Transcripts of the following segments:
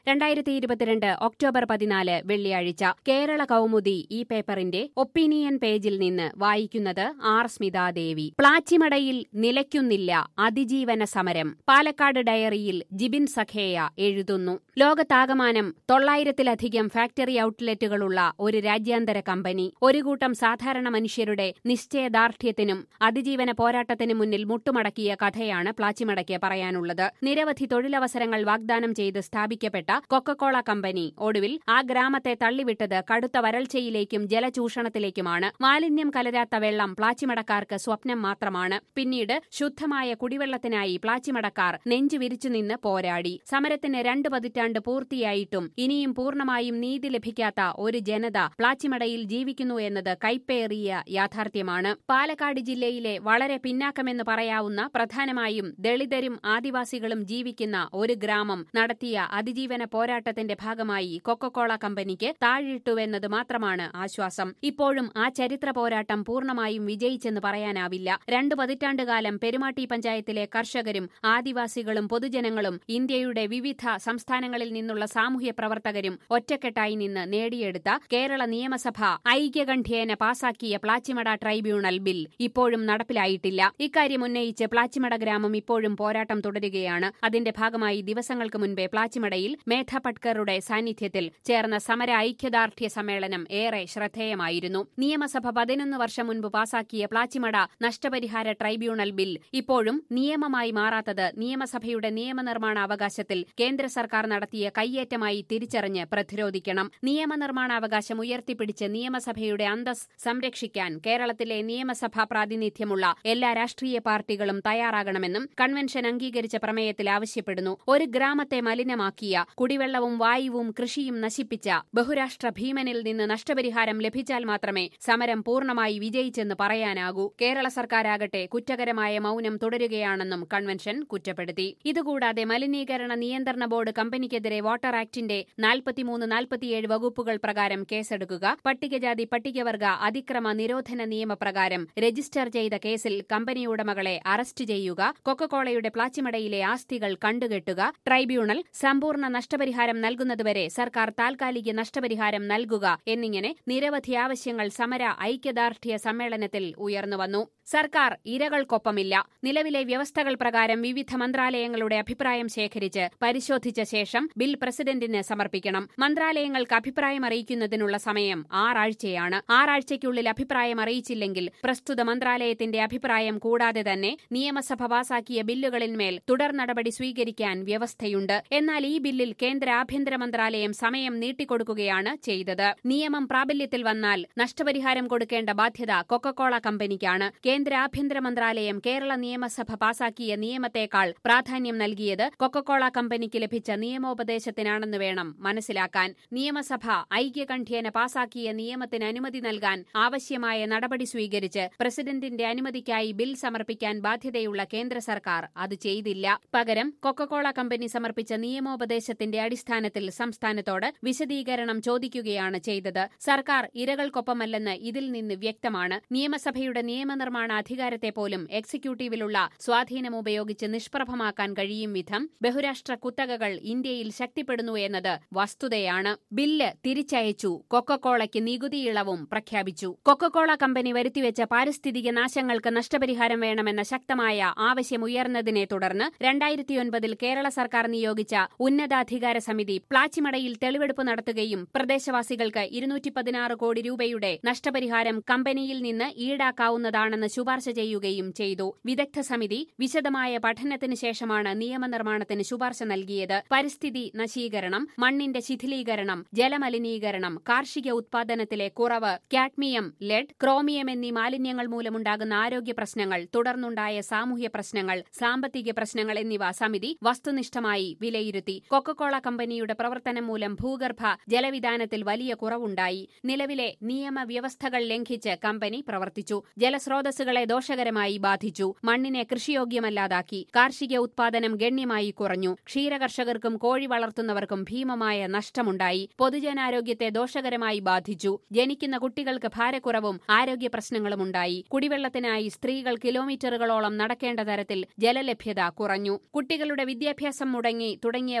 രണ്ടായിരത്തി ഇരുപത്തിരണ്ട് ഒക്ടോബർ പതിനാല് വെള്ളിയാഴ്ച കേരള കൗമുദി ഈ പേപ്പറിന്റെ ഒപ്പീനിയൻ പേജിൽ നിന്ന് വായിക്കുന്നത് ആർ സ്മിതാദേവി പ്ലാച്ചിമടയിൽ നിലയ്ക്കുന്നില്ല അതിജീവന സമരം പാലക്കാട് ഡയറിയിൽ ജിബിൻ സഖേയ എഴുതുന്നു ലോകത്താകമാനം തൊള്ളായിരത്തിലധികം ഫാക്ടറി ഔട്ട്ലെറ്റുകളുള്ള ഒരു രാജ്യാന്തര കമ്പനി ഒരു കൂട്ടം സാധാരണ മനുഷ്യരുടെ നിശ്ചയദാർഢ്യത്തിനും അതിജീവന പോരാട്ടത്തിനും മുന്നിൽ മുട്ടുമടക്കിയ കഥയാണ് പ്ലാച്ചിമടയ്ക്ക് പറയാനുള്ളത് നിരവധി തൊഴിലവസരങ്ങൾ വാഗ്ദാനം ചെയ്ത് സ്ഥാപിക്കപ്പെട്ട കൊക്കക്കോള കമ്പനി ഒടുവിൽ ആ ഗ്രാമത്തെ തള്ളിവിട്ടത് കടുത്ത വരൾച്ചയിലേക്കും ജലചൂഷണത്തിലേക്കുമാണ് മാലിന്യം കലരാത്ത വെള്ളം പ്ലാച്ചിമടക്കാർക്ക് സ്വപ്നം മാത്രമാണ് പിന്നീട് ശുദ്ധമായ കുടിവെള്ളത്തിനായി പ്ലാച്ചിമടക്കാർ നെഞ്ചു വിരിച്ചുനിന്ന് പോരാടി സമരത്തിന് രണ്ട് പതിറ്റാണ്ട് പൂർത്തിയായിട്ടും ഇനിയും പൂർണ്ണമായും നീതി ലഭിക്കാത്ത ഒരു ജനത പ്ലാച്ചിമടയിൽ ജീവിക്കുന്നു എന്നത് കൈപ്പേറിയ യാഥാർത്ഥ്യമാണ് പാലക്കാട് ജില്ലയിലെ വളരെ പിന്നാക്കമെന്ന് പറയാവുന്ന പ്രധാനമായും ദളിതരും ആദിവാസികളും ജീവിക്കുന്ന ഒരു ഗ്രാമം നടത്തിയ അതിജീവന പോരാട്ടത്തിന്റെ ഭാഗമായി കൊക്കക്കോള കമ്പനിക്ക് താഴിട്ടുവെന്നത് മാത്രമാണ് ആശ്വാസം ഇപ്പോഴും ആ ചരിത്ര പോരാട്ടം പൂർണ്ണമായും വിജയിച്ചെന്ന് പറയാനാവില്ല രണ്ടു പതിറ്റാണ്ടുകാലം പെരുമാട്ടി പഞ്ചായത്തിലെ കർഷകരും ആദിവാസികളും പൊതുജനങ്ങളും ഇന്ത്യയുടെ വിവിധ സംസ്ഥാനങ്ങളിൽ നിന്നുള്ള സാമൂഹ്യ പ്രവർത്തകരും ഒറ്റക്കെട്ടായി നിന്ന് നേടിയെടുത്ത കേരള നിയമസഭ ഐക്യകണ്ഠ്യേന പാസാക്കിയ പ്ലാച്ചിമട ട്രൈബ്യൂണൽ ബിൽ ഇപ്പോഴും നടപ്പിലായിട്ടില്ല ഇക്കാര്യം ഉന്നയിച്ച് പ്ലാച്ചിമട ഗ്രാമം ഇപ്പോഴും പോരാട്ടം തുടരുകയാണ് അതിന്റെ ഭാഗമായി ദിവസങ്ങൾക്ക് മുൻപേ പ്ലാച്ചിമടയിൽ മേധ പട്കറുടെ സാന്നിധ്യത്തിൽ ചേർന്ന സമര ഐക്യദാർഢ്യ സമ്മേളനം ഏറെ ശ്രദ്ധേയമായിരുന്നു നിയമസഭ പതിനൊന്ന് വർഷം മുൻപ് പാസാക്കിയ പ്ലാച്ചിമട നഷ്ടപരിഹാര ട്രൈബ്യൂണൽ ബിൽ ഇപ്പോഴും നിയമമായി മാറാത്തത് നിയമസഭയുടെ നിയമനിർമ്മാണ അവകാശത്തിൽ കേന്ദ്ര സർക്കാർ നടത്തിയ കയ്യേറ്റമായി തിരിച്ചറിഞ്ഞ് പ്രതിരോധിക്കണം നിയമനിർമ്മാണാവകാശം ഉയർത്തിപ്പിടിച്ച് നിയമസഭയുടെ അന്തസ് സംരക്ഷിക്കാൻ കേരളത്തിലെ നിയമസഭാ പ്രാതിനിധ്യമുള്ള എല്ലാ രാഷ്ട്രീയ പാർട്ടികളും തയ്യാറാകണമെന്നും കൺവെൻഷൻ അംഗീകരിച്ച പ്രമേയത്തിൽ ആവശ്യപ്പെടുന്നു ഒരു ഗ്രാമത്തെ മലിനമാക്കിയ കുടിവെള്ളവും വായുവും കൃഷിയും നശിപ്പിച്ച ബഹുരാഷ്ട്ര ഭീമനിൽ നിന്ന് നഷ്ടപരിഹാരം ലഭിച്ചാൽ മാത്രമേ സമരം പൂർണ്ണമായി വിജയിച്ചെന്ന് പറയാനാകൂ കേരള സർക്കാരാകട്ടെ കുറ്റകരമായ മൌനം തുടരുകയാണെന്നും കൺവെൻഷൻ കുറ്റപ്പെടുത്തി ഇതുകൂടാതെ മലിനീകരണ നിയന്ത്രണ ബോർഡ് കമ്പനിക്കെതിരെ വാട്ടർ ആക്ടിന്റെ നാൽപ്പത്തിമൂന്ന് നാൽപ്പത്തിയേഴ് വകുപ്പുകൾ പ്രകാരം കേസെടുക്കുക പട്ടികജാതി പട്ടികവർഗ അതിക്രമ നിരോധന നിയമപ്രകാരം രജിസ്റ്റർ ചെയ്ത കേസിൽ കമ്പനി ഉടമകളെ അറസ്റ്റ് ചെയ്യുക കൊക്കക്കോളയുടെ പ്ലാച്ചിമടയിലെ ആസ്തികൾ കണ്ടുകെട്ടുക ട്രൈബ്യൂണൽ സമ്പൂർണ്ണ നഷ്ടപരിഹാരം നൽകുന്നതുവരെ സർക്കാർ താൽക്കാലിക നഷ്ടപരിഹാരം നൽകുക എന്നിങ്ങനെ നിരവധി ആവശ്യങ്ങൾ സമര ഐക്യദാർഢ്യ സമ്മേളനത്തിൽ ഉയർന്നുവന്നു സർക്കാർ ഇരകൾക്കൊപ്പമില്ല നിലവിലെ വ്യവസ്ഥകൾ പ്രകാരം വിവിധ മന്ത്രാലയങ്ങളുടെ അഭിപ്രായം ശേഖരിച്ച് പരിശോധിച്ച ശേഷം ബിൽ പ്രസിഡന്റിന് സമർപ്പിക്കണം മന്ത്രാലയങ്ങൾക്ക് അഭിപ്രായം അറിയിക്കുന്നതിനുള്ള സമയം ആറാഴ്ചയാണ് ആറാഴ്ചയ്ക്കുള്ളിൽ അഭിപ്രായം അറിയിച്ചില്ലെങ്കിൽ പ്രസ്തുത മന്ത്രാലയത്തിന്റെ അഭിപ്രായം കൂടാതെ തന്നെ നിയമസഭ പാസാക്കിയ ബില്ലുകളിന്മേൽ തുടർ നടപടി സ്വീകരിക്കാൻ വ്യവസ്ഥയുണ്ട് എന്നാൽ ഈ ബില്ലിൽ കേന്ദ്ര ആഭ്യന്തര മന്ത്രാലയം സമയം നീട്ടിക്കൊടുക്കുകയാണ് ചെയ്തത് നിയമം പ്രാബല്യത്തിൽ വന്നാൽ നഷ്ടപരിഹാരം കൊടുക്കേണ്ട ബാധ്യത കൊക്കക്കോള കമ്പനിക്കാണ് കേന്ദ്ര ആഭ്യന്തര മന്ത്രാലയം കേരള നിയമസഭ പാസാക്കിയ നിയമത്തേക്കാൾ പ്രാധാന്യം നൽകിയത് കൊക്കക്കോള കമ്പനിക്ക് ലഭിച്ച നിയമോപദേശത്തിനാണെന്ന് വേണം മനസ്സിലാക്കാൻ നിയമസഭ ഐക്യകണ്ഠ്യേന പാസാക്കിയ നിയമത്തിന് അനുമതി നൽകാൻ ആവശ്യമായ നടപടി സ്വീകരിച്ച് പ്രസിഡന്റിന്റെ അനുമതിക്കായി ബിൽ സമർപ്പിക്കാൻ ബാധ്യതയുള്ള കേന്ദ്ര സർക്കാർ അത് ചെയ്തില്ല പകരം കൊക്കക്കോള കമ്പനി സമർപ്പിച്ച നിയമോപദേശത്തിന്റെ അടിസ്ഥാനത്തിൽ സംസ്ഥാനത്തോട് വിശദീകരണം ചോദിക്കുകയാണ് ചെയ്തത് സർക്കാർ ഇരകൾക്കൊപ്പമല്ലെന്ന് ഇതിൽ നിന്ന് വ്യക്തമാണ് നിയമസഭയുടെ നിയമനിർമ്മാണ അധികാരത്തെ പോലും എക്സിക്യൂട്ടീവിലുള്ള സ്വാധീനം ഉപയോഗിച്ച് നിഷ്പ്രഭമാക്കാൻ കഴിയും വിധം ബഹുരാഷ്ട്ര കുത്തകകൾ ഇന്ത്യയിൽ ശക്തിപ്പെടുന്നു എന്നത് വസ്തുതയാണ് ബില്ല് തിരിച്ചയച്ചു കൊക്കക്കോളയ്ക്ക് നികുതി ഇളവും പ്രഖ്യാപിച്ചു കൊക്കക്കോള കമ്പനി വരുത്തിവെച്ച പാരിസ്ഥിതിക നാശങ്ങൾക്ക് നഷ്ടപരിഹാരം വേണമെന്ന ശക്തമായ ആവശ്യമുയർന്നതിനെ തുടർന്ന് രണ്ടായിരത്തിയൊൻപതിൽ കേരള സർക്കാർ നിയോഗിച്ച ഉന്നതാധികാര സമിതി പ്ലാച്ചിമടയിൽ തെളിവെടുപ്പ് നടത്തുകയും പ്രദേശവാസികൾക്ക് ഇരുന്നൂറ്റി പതിനാറ് കോടി രൂപയുടെ നഷ്ടപരിഹാരം കമ്പനിയിൽ നിന്ന് ഈടാക്കാവുന്നതാണെന്ന് ശുപാർശ ചെയ്യുകയും ചെയ്തു വിദഗ്ധ സമിതി വിശദമായ പഠനത്തിന് ശേഷമാണ് നിയമനിർമ്മാണത്തിന് ശുപാർശ നൽകിയത് പരിസ്ഥിതി നശീകരണം മണ്ണിന്റെ ശിഥിലീകരണം ജലമലിനീകരണം കാർഷിക ഉത്പാദനത്തിലെ കുറവ് കാഡ്മിയം ലെഡ് ക്രോമിയം എന്നീ മാലിന്യങ്ങൾ മൂലമുണ്ടാകുന്ന ആരോഗ്യ പ്രശ്നങ്ങൾ തുടർന്നുണ്ടായ സാമൂഹ്യ പ്രശ്നങ്ങൾ സാമ്പത്തിക പ്രശ്നങ്ങൾ എന്നിവ സമിതി വസ്തുനിഷ്ഠമായി വിലയിരുത്തി കൊക്കക്കോള കമ്പനിയുടെ പ്രവർത്തനം മൂലം ഭൂഗർഭ ജലവിധാനത്തിൽ വലിയ കുറവുണ്ടായി നിലവിലെ നിയമവ്യവസ്ഥകൾ ലംഘിച്ച് കമ്പനി പ്രവർത്തിച്ചു ജലസ്രോതസ്സുകളെ ദോഷകരമായി ബാധിച്ചു മണ്ണിനെ കൃഷിയോഗ്യമല്ലാതാക്കി കാർഷിക ഉത്പാദനം ഗണ്യമായി കുറഞ്ഞു ക്ഷീരകർഷകർക്കും കോഴി വളർത്തുന്നവർക്കും ഭീമമായ നഷ്ടമുണ്ടായി പൊതുജനാരോഗ്യത്തെ ദോഷകരമായി ബാധിച്ചു ജനിക്കുന്ന കുട്ടികൾക്ക് ഭാരക്കുറവും ആരോഗ്യ പ്രശ്നങ്ങളുമുണ്ടായി കുടിവെള്ളത്തിനായി സ്ത്രീകൾ കിലോമീറ്ററുകളോളം നടക്കേണ്ട തരത്തിൽ ജലലഭ്യത കുറഞ്ഞു കുട്ടികളുടെ വിദ്യാഭ്യാസം മുടങ്ങി തുടങ്ങിയവ തെളിവ്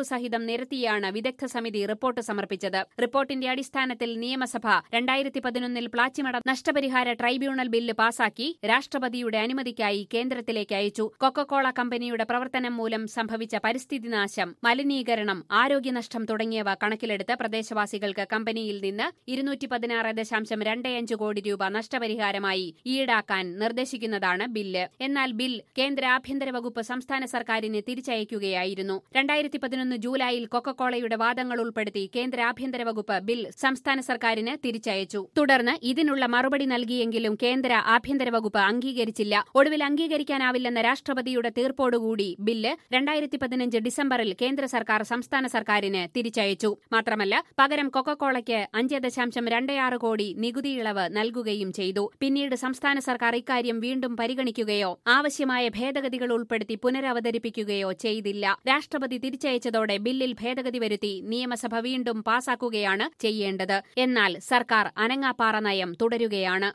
സഹിതം നിരത്തിയാണ് വിദഗ്ധ സമിതി റിപ്പോർട്ട് സമർപ്പിച്ചത് റിപ്പോർട്ടിന്റെ അടിസ്ഥാനത്തിൽ നിയമസഭ രണ്ടായിരത്തി പതിനൊന്നിൽ പ്ലാച്ചിമട നഷ്ടപരിഹാര ട്രൈബ്യൂണൽ ബില്ല് പാസാക്കി രാഷ്ട്രപതിയുടെ അനുമതിക്കായി കേന്ദ്രത്തിലേക്ക് അയച്ചു കൊക്കക്കോള കമ്പനിയുടെ പ്രവർത്തനം മൂലം സംഭവിച്ച പരിസ്ഥിതി നാശം മലിനീകരണം ആരോഗ്യനഷ്ടം തുടങ്ങിയവ കണക്കിലെടുത്ത് പ്രദേശവാസികൾക്ക് കമ്പനിയിൽ നിന്ന് ഇരുന്നൂറ്റി പതിനാറ് ദശാംശം രണ്ട് അഞ്ച് കോടി രൂപ നഷ്ടപരിഹാരമായി ഈടാക്കാൻ നിർദ്ദേശിക്കുന്നതാണ് ബില്ല് എന്നാൽ ബിൽ കേന്ദ്ര ആഭ്യന്തര വകുപ്പ് സംസ്ഥാന സർക്കാരിന് തിരിച്ചയക്കുകയായിരുന്നു രണ്ടായിരത്തി പതിനൊന്ന് ജൂലൈയിൽ കൊക്കക്കോളയുടെ വാദങ്ങൾ ഉൾപ്പെടുത്തി കേന്ദ്ര ആഭ്യന്തര വകുപ്പ് ബിൽ സംസ്ഥാന സർക്കാരിന് തിരിച്ചയച്ചു തുടർന്ന് ഇതിനുള്ള മറുപടി നൽകിയെങ്കിലും കേന്ദ്ര ആഭ്യന്തര വകുപ്പ് അംഗീകരിച്ചില്ല ഒടുവിൽ അംഗീകരിക്കാനാവില്ലെന്ന രാഷ്ട്രപതിയുടെ തീർപ്പോടുകൂടി ബില്ല് രണ്ടായിരത്തി പതിനഞ്ച് ഡിസംബറിൽ കേന്ദ്ര സർക്കാർ സംസ്ഥാന സർക്കാരിന് തിരിച്ചയച്ചു മാത്രമല്ല പകരം കൊക്കക്കോളയ്ക്ക് അഞ്ച് ദശാംശം രണ്ട് ആറ് കോടി നികുതി ഇളവ് നൽകുകയും ചെയ്തു പിന്നീട് സംസ്ഥാന സർക്കാർ ഇക്കാര്യം വീണ്ടും പരിഗണിക്കുകയോ ആവശ്യമായ ഭേദഗതികൾ ഉൾപ്പെടുത്തി പുനരവതരിപ്പിക്കുകയോ ചെയ്തില്ല രാഷ്ട്രപതി തിരിച്ചയച്ചതോടെ ബില്ലിൽ ഭേദഗതി വരുത്തി നിയമസഭ വീണ്ടും പാസാക്കുകയാണ് ചെയ്യേണ്ടത് എന്നാൽ സർക്കാർ അനങ്ങാപ്പാറ നയം തുടരുകയാണ്